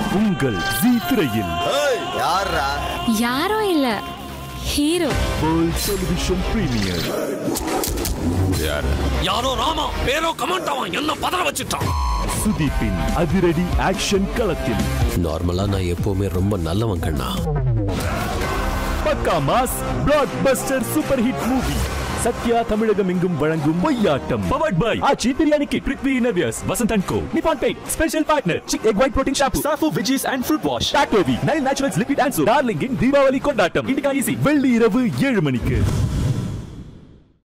உங்கள் ஜி திரையில் யாரா யாரும் இல்ல ஹீரோ வேர்ல்ட் டெலிவிஷன் பிரீமியர் யாரோ ராமா பேரோ கமாண்டாவன் என்ன பதற வச்சுட்டான் சுதீப்பின் அதிரடி ஆக்ஷன் களத்தில் நார்மலா நான் எப்பவுமே ரொம்ப நல்லவன் கண்ணா பக்கா mass blockbuster super hit movie Sathya தமிழகம் எங்கும் வழங்கும் பொய்யாட்டம் powered by Aachi biryani kit Prithvi நவ்யஸ் Vasanth and co Nippon paint special partner Chik egg white protein shampoo சாஃபு வெஜிஸ் அண்ட் ஃப்ரூட் வாஷ் டாக்டோவி Nyle naturals liquid and soap டார்லிங்கின் தீபாவளி கொண்டாட்டம் இண்டிகா ஈசி வெள்ளி இரவு ஏழு மணிக்கு